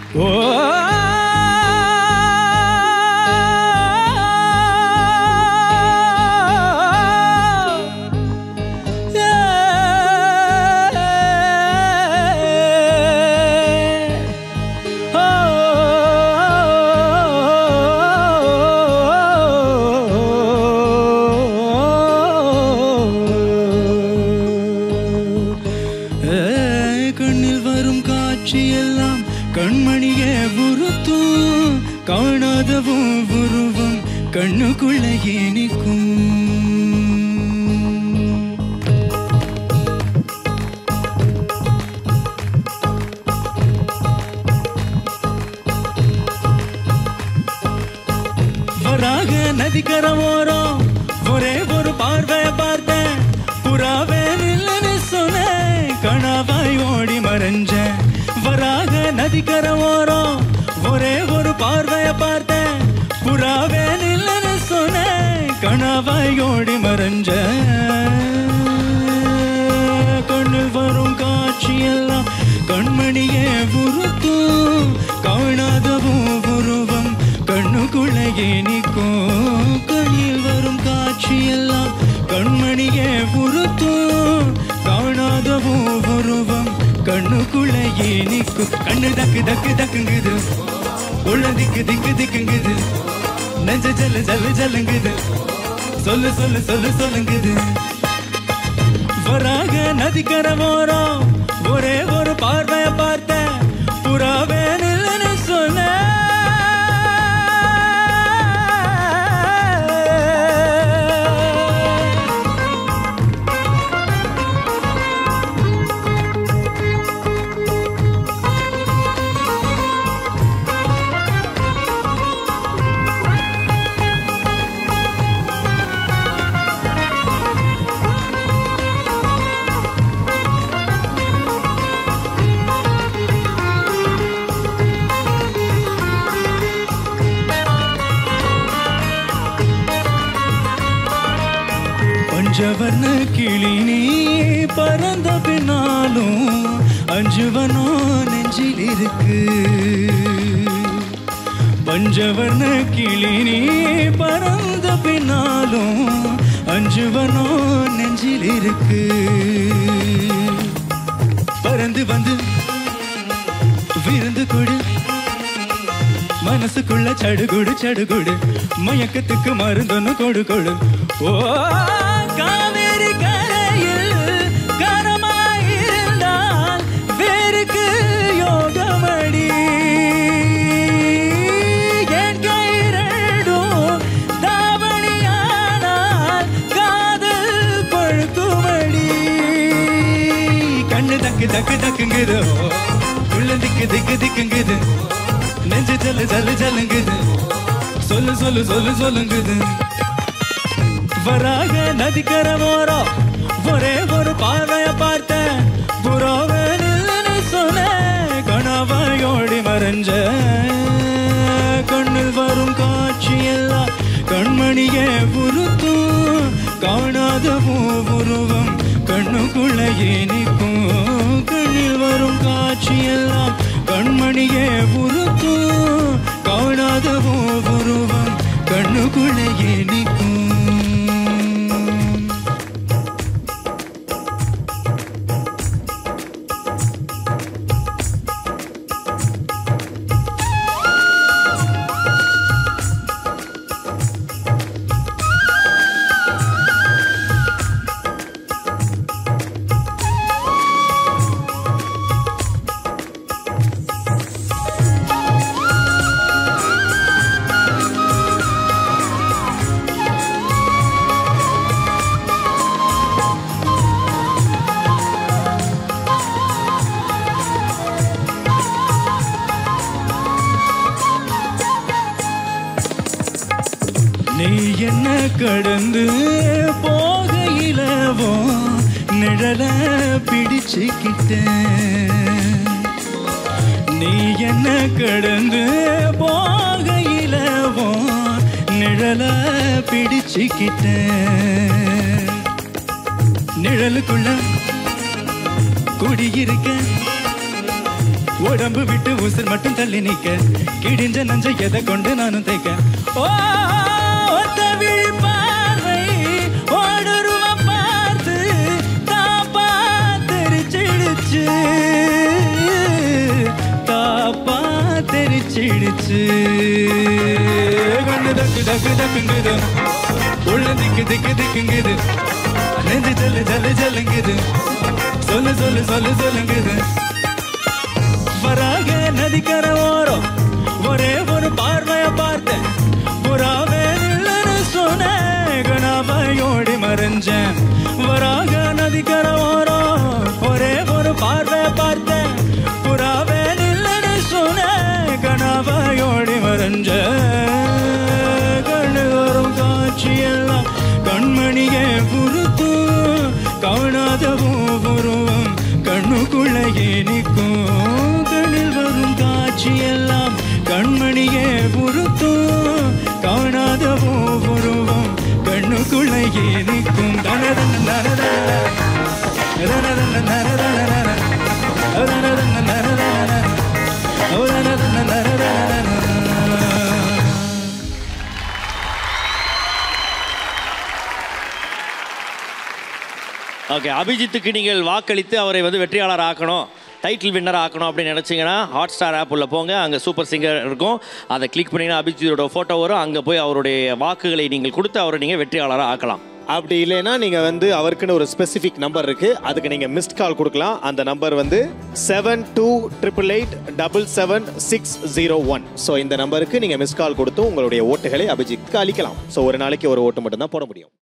ஓ கண்ணில் வரும் காட்சியெல்லாம் கண்மணியே உறுத்தும் காணாதவும் உருவம் கண்ணுக்குள்ளே நிற்கும் வராக நதிக்கரம் ஓரம் ஒரே ஒரு பார்வை பார்த்தேன் புறாவே நில்லுன்னு சொன்னேன் கணவாய் ஓடி மறைஞ்சேன் வராக நதிக்கரம் ஓரம் ஒரே ஒரு பார்வைய பார்த்தேன் புறாவே நில்லுன்னு சொன்னேன் கணவாய் ஓடி மறைஞ்சேன் கண்ணில் வரும் காட்சியெல்லாம் கண்மணியே உறுத்தும் காணாதவும் உருவம் கண்ணுக்குள்ளே நிற்கும் கண்ணில் வரும் காட்சியெல்லாம் கண்மணியே உறுத்தும் காணாதவும் உருவம் கண்ணுக்குள்ளே நிற்கும் கண்ணு தக்கு தக்கு தக்குங்குது உள்ள திக்கு திக்கு திக்குங்குது நெஞ்ச ஜல்லு ஜல்லு ஜல்லுங்குது சொல்லு சொல்லு சொல்லு சொல்லுங்குது வராக நதிக்கரமோரம் ஒரே ஒரு பார்வைய பார்த்தேன் புறாவே நில்லுன்னு சொன்னேன் பஞ்சவர்ண கிளி நீ பறந்த பின்னாலும் அஞ்சுவனோ நெஞ்சில் இருக்கு பஞ்சவர்ண கிளி நீ பறந்த பின்னாலும் அஞ்சுவனோ நெஞ்சில் இருக்கு பறந்து வந்து விருந்து கொடு மனசுக்குள்ள சடுகுடு சடுகுடு மயக்கத்துக்கு மருந்தொன்னு கொடு கொடு ஓ காவேரி கரையில் கரமாயிருந்தால் வேருக்கு யோகமடி என் கைரண்டும் தாவணியானால் காதல் பழுக்குமடி கண்ணு தக்கு தக்கு தக்குங்குது உள்ள திக்கு திக்கு திக்குங்குது நெஞ்சு ஜல்லு ஜல்லு ஜல்லுங்குது சொல்லு சொல்லு சொல்லு சொல்லுங்குது வராக நதிக்கரமோரம் ஒரே ஒரு பார்வைய பார்த்தேன் புறாவே நில்லுன்னு சொன்னேன் கணவாயோடி மறைஞ்ச கண்ணில் வரும் காட்சியெல்லாம் கண்மணியே உறுத்தும் காணாதவும் உருவம் கண்ணுக்குள்ளே நிற்கும் கண்ணில் வரும் காட்சியெல்லாம் கண்மணியே உறுத்தும் காணாதவும் உருவம் கண்ணுக்குள்ளே நிற்கும் நீ என்ன கடந்து போகையிலவோ நிழல பிடிச்சுக்கிட்ட நீ என்ன கடந்து போகையிலவோ நிழல பிடிச்சுக்கிட்ட நிழலுக்குள்ள குடியிருக்க உடம்பு விட்டு உசிர் மட்டும் தள்ளி நிக்க கிடிஞ்ச நஞ்ச எதை கொண்டு நானும் தைக்க ஓ ஒத்த விழி பார்வை ஓடுருவம் பார்த்து தாப்பா தெரிச்சிடுச்சு தாப்பா தெரிச்சிடுச்சு கண்ணு தக்கு தக்கு தக்குங்குது உள்ள திக்கு திக்கு திக்குங்குது நெஞ்சு ஜல்லு ஜல்லு ஜல்லுங்குது சொல்லு சொல்லு சொல்லு சொல்லுங்குது வராக நதிக்கர ஓரம் ஒரே ஒரு பார்வைய பார்த்தேன் புறாவே நில்லுன்னு சொன்னேன் கணாபையோடி மறைஞ்சேன் வராக நதிக்கர ஓரம் ஒரே ஒரு பார்வைய பார்த்தேன் புறாவே நில்லுன்னு சொன்னேன் கணாபையோடி மறைஞ்சேன் கண்ணு வரும் காட்சியெல்லாம் கண்மணியே பொறுத்து காணாதவும் உருவம் கண்ணுக்குள்ளேயே நிற்கும் கண்ணில் வரும் காட்சியெல்லாம் கண்மணியே பொறுத்தும் காணாதவும் உருவம் கண்ணுக்குள்ளேயே நிற்கும் தனதன நரதன தனதன நரதன தனதன நரதன தனதன நரதன ஓகே அபிஜித்துக்கு நீங்கள் வாக்களித்து அவரை வந்து வெற்றியாளர் ஆக்கணும் டைட்டில் வின்னர் ஆக்கணும் அப்படின்னு நினச்சிங்கன்னா ஹாட் ஸ்டார் ஆப் உள்ள போங்க அங்கே சூப்பர் சிங்கர் இருக்கும் அதை கிளிக் பண்ணிங்கன்னா அபிஜித்தோட ஃபோட்டோ வரும் அங்கே போய் அவருடைய வாக்குகளை நீங்கள் கொடுத்து அவரை நீங்கள் வெற்றியாளராக ஆக்கலாம் அப்படி இல்லைன்னா நீங்க வந்து அவருக்குன்னு ஒரு ஸ்பெசிஃபிக் நம்பர் இருக்கு அதுக்கு நீங்க மிஸ்ட் கால் கொடுக்கலாம் அந்த நம்பர் வந்து seven two triple eight double seven six zero one so இந்த நம்பருக்கு நீங்க மிஸ்ட் கால் கொடுத்து உங்களுடைய ஓட்டுகளை அபிஜித்க்கு அளிக்கலாம் ஸோ ஒரு நாளைக்கு ஒரு ஓட்டு மட்டும் தான் போட முடியும்